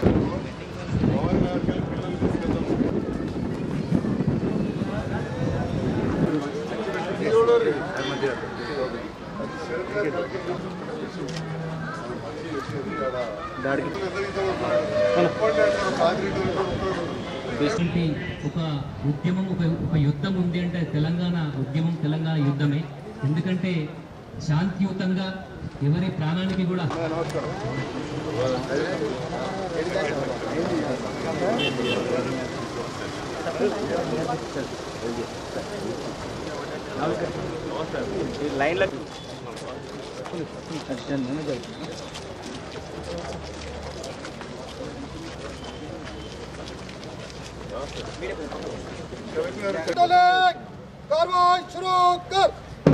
ఇటువంటి ఒక ఉద్యమం ఒక ఒక యుద్ధం ఉంది అంటే తెలంగాణ ఉద్యమం తెలంగాణ యుద్ధమే ఎందుకంటే శాంతియుతంగా ఎవరి ప్రాణానికి కూడా कार्रवाई शुरू कर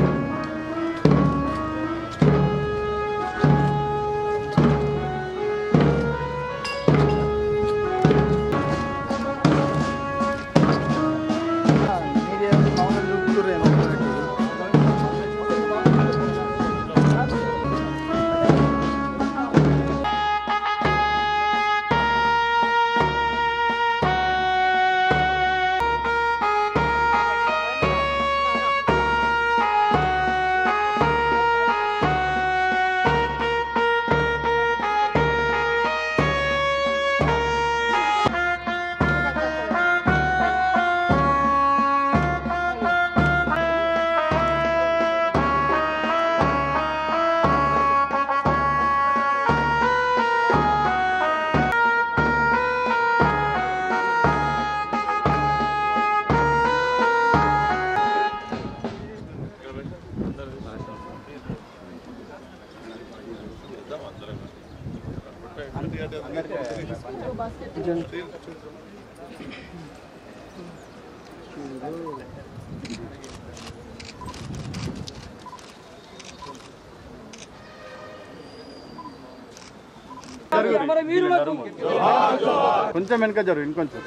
కొంచెం వెనక జరుగు ఇంకొంచెం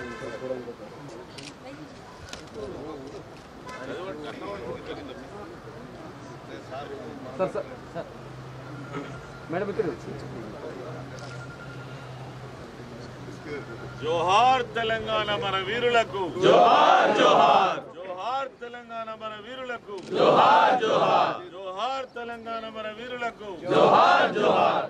సార్ సార్ సార్ మేడం ఇక్కడ జోహార్ తెలంగాణ మన వీరులకు జోహార్ జోహార్ జోహార్ తెలంగాణ మన వీరులకు జోహార్ జోహార్ జోహార్ తెలంగాణ మన వీరులకు జోహార్ జోహార్